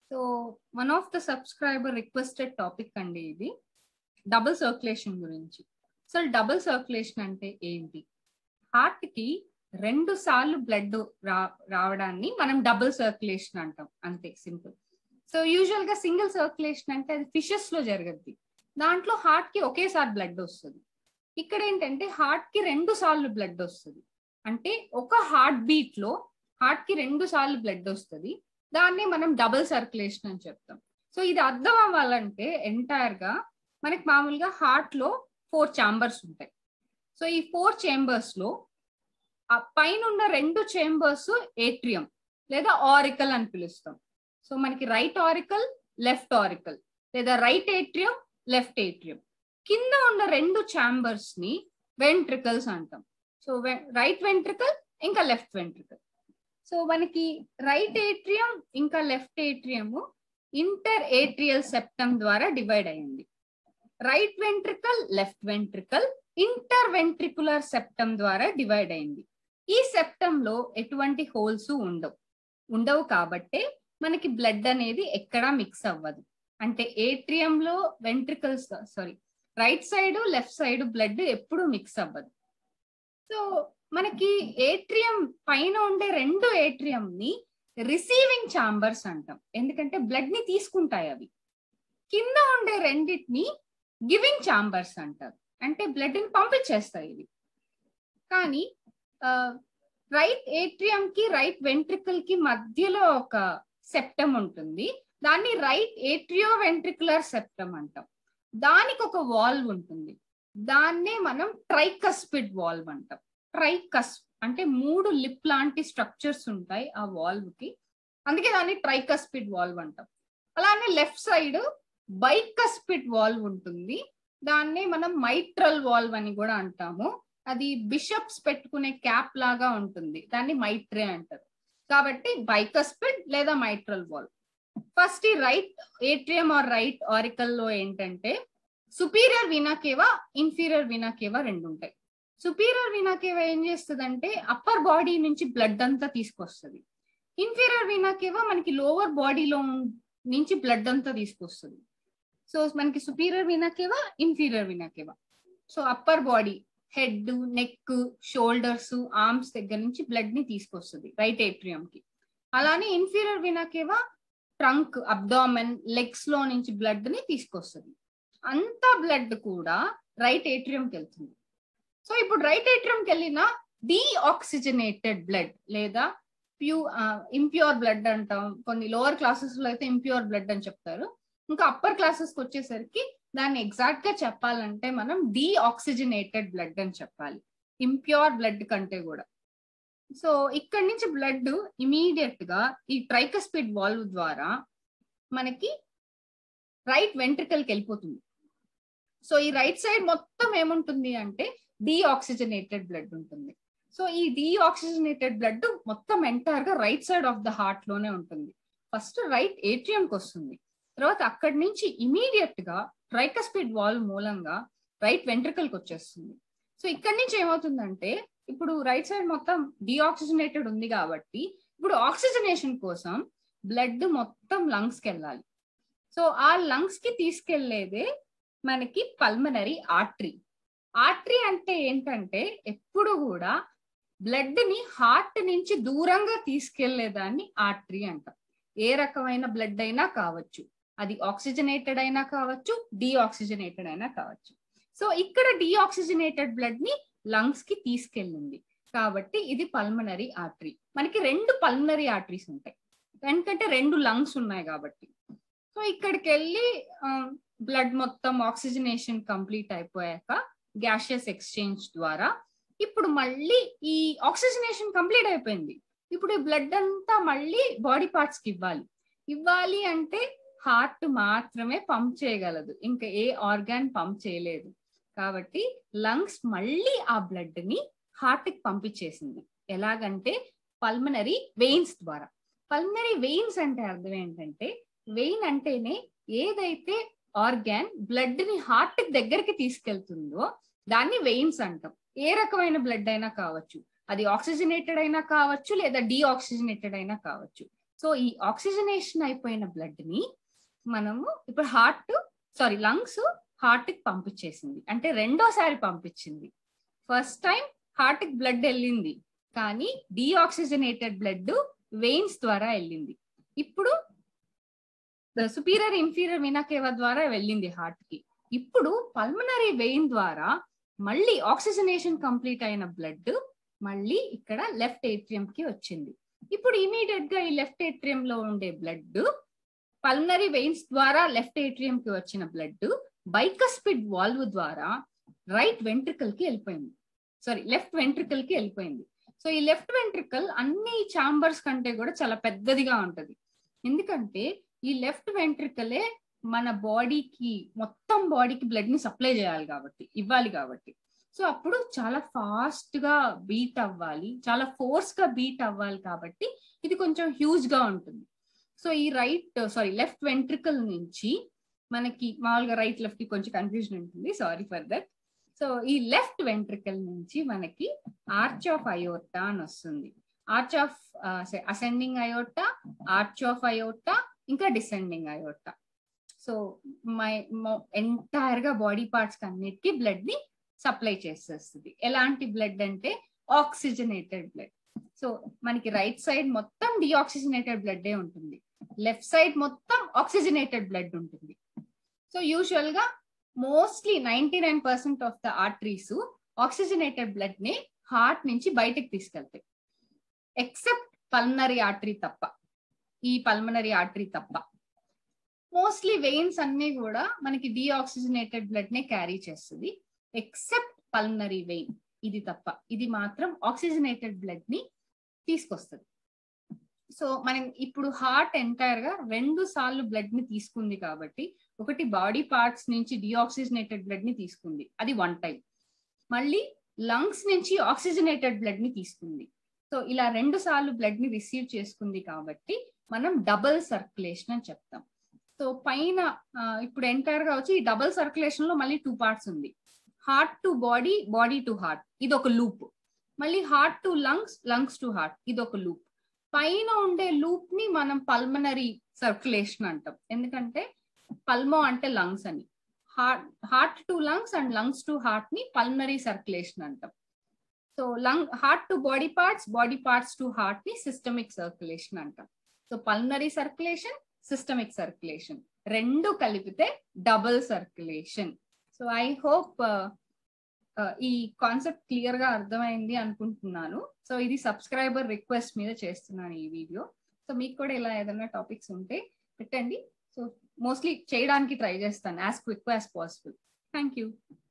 so one of the subscriber requested topic అండి ఇది double circulation గురించి సో డబుల్ సర్క్యులేషన్ అంటే ఏంటి హార్ట్ కి రెండు సార్లు బ్లడ్ రా రావడాన్ని మనం డబుల్ సర్క్యులేషన్ అంటాం అంతే సింపుల్ సో యూజువల్ గా సింగిల్ సర్క్యులేషన్ అంటే అది ఫిషెస్ లో జరగద్ది దాంట్లో హార్ట్ కి ఒకేసారి బ్లడ్ వస్తుంది ఇక్కడ ఏంటంటే హార్ట్ కి రెండు సార్లు బ్లడ్ వస్తుంది అంటే ఒక హార్ట్ బీట్ లో హార్ట్ కి రెండు సార్లు బ్లడ్ వస్తుంది దాన్ని మనం డబుల్ సర్క్యులేషన్ అని చెప్తాం సో ఇది అర్థం అవ్వాలంటే ఎంటైర్ గా మనకి మామూలుగా హార్ట్ లో ఫోర్ చాంబర్స్ ఉంటాయి సో ఈ ఫోర్ చేంబర్స్ లో ఆ పైన ఉన్న రెండు చేంబర్స్ ఏట్రియం లేదా ఆరికల్ అని పిలుస్తాం సో మనకి రైట్ ఆరికల్ లెఫ్ట్ ఆరికల్ లేదా రైట్ ఏట్రియం లెఫ్ట్ ఏట్రియం కింద ఉన్న రెండు చాంబర్స్ ని వెంట్రికల్స్ అంటాం సో రైట్ వెంట్రికల్ ఇంకా లెఫ్ట్ వెంట్రికల్ సో మనకి రైట్ ఏట్రియం ఇంకా left atrium inter atrial septum ద్వారా డివైడ్ అయింది right ventricle left ventricle inter ventricular septum ద్వారా డివైడ్ అయింది ఈ సెప్టమ్ లో ఎటువంటి హోల్స్ ఉండవు ఉండవు కాబట్టే మనకి బ్లడ్ అనేది ఎక్కడా మిక్స్ అవ్వదు అంటే ఏట్రియం లో ventricles sorry right side left side blood ఎప్పుడు మిక్స్ అవ్వదు సో మనకి ఏట్రియం పైన ఉండే రెండు ఏట్రియం ని రిసీవింగ్ చాంబర్స్ అంటాం ఎందుకంటే బ్లడ్ ని తీసుకుంటాయి అవి కింద ఉండే రెండింటిని గివింగ్ చాంబర్స్ అంటారు అంటే బ్లడ్ ని పంపించేస్తాయి ఇవి కానీ రైట్ ఏట్రియం కి రైట్ వెంట్రికల్ కి మధ్యలో ఒక సెప్టమ్ ఉంటుంది దాన్ని రైట్ ఏట్రియో వెంట్రికులర్ సెప్టమ్ అంటాం దానికి ఒక వాల్వ్ ఉంటుంది దాన్నే మనం ట్రైకస్పిడ్ వాల్వ్ అంటాం ట్రైకస్ అంటే మూడు లిప్ లాంటి స్ట్రక్చర్స్ ఉంటాయి ఆ వాల్వ్ కి అందుకే దాన్ని ట్రైకస్పిడ్ వాల్వ్ అంటాం అలానే లెఫ్ట్ సైడ్ బైకస్పిడ్ వాల్వ్ ఉంటుంది దాన్ని మనం మైట్రల్ వాల్వ్ అని కూడా అంటాము అది బిషప్స్ పెట్టుకునే క్యాప్ లాగా ఉంటుంది దాన్ని మైట్రే అంటారు కాబట్టి బైకస్పిడ్ లేదా మైట్రల్ వాల్వ్ ఫస్ట్ ఈ right atrium or right auricle లో ఏంటంటే సుపీరియర్ వినాకేవా ఇన్ఫీరియర్ వినాకేవా రెండు ఉంటాయి సుపీరియర్ వినాకేవా ఏం చేస్తుంది అంటే అప్పర్ బాడీ నుంచి బ్లడ్ అంతా తీసుకొస్తుంది ఇన్ఫీరియర్ వినాకేవా మనకి లోవర్ బాడీలో నుంచి బ్లడ్ అంతా తీసుకొస్తుంది సో మనకి superior vena cava inferior vena cava so upper body head neck shoulders arms దగ్గర నుంచి బ్లడ్ ని తీసుకొస్తుంది రైట్ ఏట్రియం కి అలానే inferior vena cava trunk abdomen legs లో నుంచి బ్లడ్ ని తీసుకొస్తుంది అంత బ్లడ్ కూడా రైట్ ఏట్రియంకి వెళ్తుంది సో ఇప్పుడు రైట్ ఏట్రియంకి వెళ్ళిన డీఆక్సిజనేటెడ్ బ్లడ్ లేదా ప్యూ ఇంప్యూర్ బ్లడ్ అంటాం కొన్ని లోవర్ క్లాసెస్ లో అయితే ఇంప్యూర్ బ్లడ్ అని చెప్తారు ఇంకా అప్పర్ క్లాసెస్ కి వచ్చేసరికి దాన్ని ఎగ్జాక్ట్ గా చెప్పాలంటే మనం డీఆక్సిజనేటెడ్ బ్లడ్ అని చెప్పాలి ఇంప్యూర్ బ్లడ్ కంటే కూడా సో ఇక్కడ నుంచి బ్లడ్ ఇమీడియట్ గా ఈ ట్రైకస్పిడ్ వాల్వ్ ద్వారా మనకి రైట్ వెంట్రికల్ కి వెళ్ళిపోతుంది సో ఈ రైట్ సైడ్ మొత్తం ఏముంటుంది అంటే డీఆక్సిజనేటెడ్ బ్లడ్ ఉంటుంది సో ఈ డీఆక్సిజనేటెడ్ బ్లడ్ మొత్తం ఎంటైర్ గా right side of the heart లోనే ఉంటుంది ఫస్ట్ రైట్ ఏట్రియం కి వస్తుంది తర్వాత అక్కడి నుంచి ఇమీడియట్ గా ట్రైకస్పిడ్ వాల్వ్ మూలంగా రైట్ వెంట్రికల్ కి వచ్చేస్తుంది సో ఇక్కడి నుంచి ఏమవుతుందంటే ఇప్పుడు రైట్ సైడ్ మొత్తం డిఆక్సిజనేటెడ్ ఉంది కాబట్టి ఇప్పుడు ఆక్సిజనేషన్ కోసం బ్లడ్ మొత్తం లంగ్స్ కి వెళ్ళాలి సో ఆ లంగ్స్ కి తీసుకెళ్లేదే మనకి పల్మనరీ ఆర్టరీ ఆర్టరీ అంటే ఏంటంటే ఎప్పుడు కూడా బ్లడ్ ని హార్ట్ నుంచి దూరంగా తీసుకెళ్లేదాన్ని ఆర్టరీ అంటాం ఏ రకమైన బ్లడ్ అయినా కావచ్చు అది ఆక్సిజనేటెడ్ అయినా కావచ్చు డీఆక్సిజనేటెడ్ అయినా కావచ్చు సో ఇక్కడ డీఆక్సిజనేటెడ్ బ్లడ్ ని లంగ్స్ కి తీసుకెళ్ళింది కాబట్టి ఇది పల్మనరీ ఆర్టరీ మనకి రెండు పల్మనరీ ఆర్టరీస్ ఉంటాయి ఎందుకంటే రెండు లంగ్స్ ఉన్నాయి కాబట్టి సో ఇక్కడికి వెళ్ళి బ్లడ్ మొత్తం ఆక్సిజనేషన్ కంప్లీట్ అయిపోయాక గ్యాషియస్ ఎక్స్చేంజ్ ద్వారా ఇప్పుడు మళ్ళీ ఈ ఆక్సిజనేషన్ కంప్లీట్ అయిపోయింది ఇప్పుడు ఈ బ్లడ్ అంతా మళ్ళీ బాడీ పార్ట్స్ కి ఇవ్వాలి ఇవ్వాలి అంటే హార్ట్ మాత్రమే పంప్ చేయగలదు ఇంకా ఏ ఆర్గాన్ పంప్ చేయలేదు కాబట్టి లంగ్స్ మళ్ళీ ఆ బ్లడ్ ని హార్ట్ కి పంపించేసింది ఎలాగంటే పల్మనరీ వెయిన్స్ ద్వారా పల్మనరీ వెయిన్స్ అంటే అర్థం ఏంటంటే వెయిన్ అంటేనే ఏదైతే ఆర్గాన్ బ్లడ్ ని హార్ట్ దగ్గరికి తీసుకెళ్తుందో దాన్ని వెయిన్స్ అంటాం ఏ రకమైన బ్లడ్ అయినా కావచ్చు అది ఆక్సిజనేటెడ్ అయినా కావచ్చు లేదా డీఆక్సిజనేటెడ్ అయినా కావచ్చు సో ఈ ఆక్సిజనేషన్ అయిపోయిన బ్లడ్ ని మనము ఇప్పుడు హార్ట్ సారీ లంగ్స్ హార్ట్ కి పంపించేసింది అంటే రెండోసారి పంపించింది ఫస్ట్ టైం హార్ట్ కి బ్లడ్ వెళ్ళింది కానీ డీఆక్సిజనేటెడ్ బ్లడ్ వెయిన్స్ ద్వారా వెళ్ళింది ఇప్పుడు సుపీరియర్ ఇన్ఫీరియర్ వినాకేవ ద్వారా వెళ్ళింది హార్ట్ కి ఇప్పుడు పల్మనరీ వెయిన్ ద్వారా మళ్ళీ ఆక్సిజనేషన్ కంప్లీట్ అయిన బ్లడ్ మళ్ళీ ఇక్కడ లెఫ్ట్ ఏట్రియం కి వచ్చింది ఇప్పుడు ఇమీడియట్ గా ఈ లెఫ్ట్ ఏట్రియం లో ఉండే బ్లడ్ పల్మనరీ వెయిన్స్ ద్వారా లెఫ్ట్ ఏట్రియం కి వచ్చిన బ్లడ్ బైకస్పిడ్ వాల్వ్ ద్వారా రైట్ వెంట్రికల్ కి వెళ్ళిపోయింది సారీ లెఫ్ట్ వెంట్రికల్ కి వెళ్ళిపోయింది సో ఈ లెఫ్ట్ వెంట్రికల్ అన్ని చాంబర్స్ కంటే కూడా చాలా పెద్దదిగా ఉంటది ఎందుకంటే ఈ లెఫ్ట్ వెంట్రికలే మన బాడీకి మొత్తం బాడీకి బ్లడ్ ని సప్లై చేయాలి కాబట్టి ఇవ్వాలి కాబట్టి సో అప్పుడు చాలా ఫాస్ట్ గా బీట్ అవ్వాలి చాలా ఫోర్స్ గా బీట్ అవ్వాలి కాబట్టి ఇది కొంచెం హ్యూజ్ గా ఉంటుంది సో ఈ రైట్ సారీ లెఫ్ట్ వెంట్రికల్ నుంచి మనకి మామూలుగా రైట్ లెఫ్ట్ కి కొంచెం కన్ఫ్యూజన్ ఉంటుంది సారీ ఫర్ దట్ సో ఈ లెఫ్ట్ వెంట్రికల్ నుంచి మనకి ఆర్చ్ ఆఫ్ అయోటా అని వస్తుంది arch of ascending aorta arch of aorta ఇంకా descending aorta so my entire గా బాడీ పార్ట్స్ అన్నిటికీ బ్లడ్ ని సప్లై చేసేస్తుంది ఎలాంటి బ్లడ్ అంటే ఆక్సిజనేటెడ్ బ్లడ్ సో మనకి రైట్ సైడ్ మొత్తం డిఆక్సిజనేటెడ్ బ్లడ్ ఉంటుంది లెఫ్ట్ సైడ్ మొత్తం ఆక్సిజనేటెడ్ బ్లడ్ ఉంటుంది సో యూజువల్ గా mostly ninety nine percent of the arteries oxygenated blood ని హార్ట్ నుంచి బయటకు తీసుకెళ్తాయి ఎక్సెప్ట్ పల్మనరీ ఆర్టరీ తప్ప ఈ పల్మనరీ ఆర్టరీ తప్ప మోస్ట్లీ వెయిన్స్ అన్ని కూడా మనకి డిఆక్సిజనేటెడ్ బ్లడ్ నే క్యారీ చేస్తుంది ఎక్సెప్ట్ పల్మనరీ వెయిన్ ఇది తప్ప ఇది మాత్రం ఆక్సిజనేటెడ్ బ్లడ్ ని తీసుకొస్తుంది సో మనం ఇప్పుడు హార్ట్ ఎంటైర్ గా రెండు సార్లు బ్లడ్ ని తీసుకుంది కాబట్టి ఒకటి బాడీ పార్ట్స్ నుంచి డిఆక్సిజనేటెడ్ బ్లడ్ ని తీసుకుంది అది వన్ టైం మళ్ళీ లంగ్స్ నుంచి ఆక్సిజనేటెడ్ బ్లడ్ ని తీసుకుంది సో ఇలా రెండు సార్లు బ్లడ్ ని రిసీవ్ చేసుకుంది కాబట్టి మనం డబుల్ సర్క్యులేషన్ అని చెప్తాం సో పైన ఇప్పుడు ఎంటైర్ గా వచ్చి ఈ డబుల్ సర్క్యులేషన్ లో మళ్ళీ టూ పార్ట్స్ ఉంది heart to body body to heart ఇది ఒక లూప్ మళ్ళీ heart to lungs lungs to heart ఇది ఒక లూప్ పైన ఉండే లూప్ ని మనం పల్మనరీ సర్క్యులేషన్ అంటాం ఎందుకంటే పల్మో అంటే లంగ్స్ అని heart heart to lungs and lungs to heart ని పల్మనరీ సర్క్యులేషన్ అంటాం so lung heart to body parts body parts to heart ని సిస్టమిక్ సర్క్యులేషన్ అంటాం so pulmonary circulation systemic circulation రెండు కలిపితే double circulation so I hope ఈ concept clear గా అర్థమైంది అనుకుంటున్నాను సో ఇది సబ్స్క్రైబర్ రిక్వెస్ట్ మీద చేస్తున్నాను ఈ వీడియో సో మీకు కూడా ఇలా ఏదైనా టాపిక్స్ ఉంటే పెట్టండి సో మోస్ట్లీ చేయడానికి ట్రై చేస్తాను as quick as possible thank you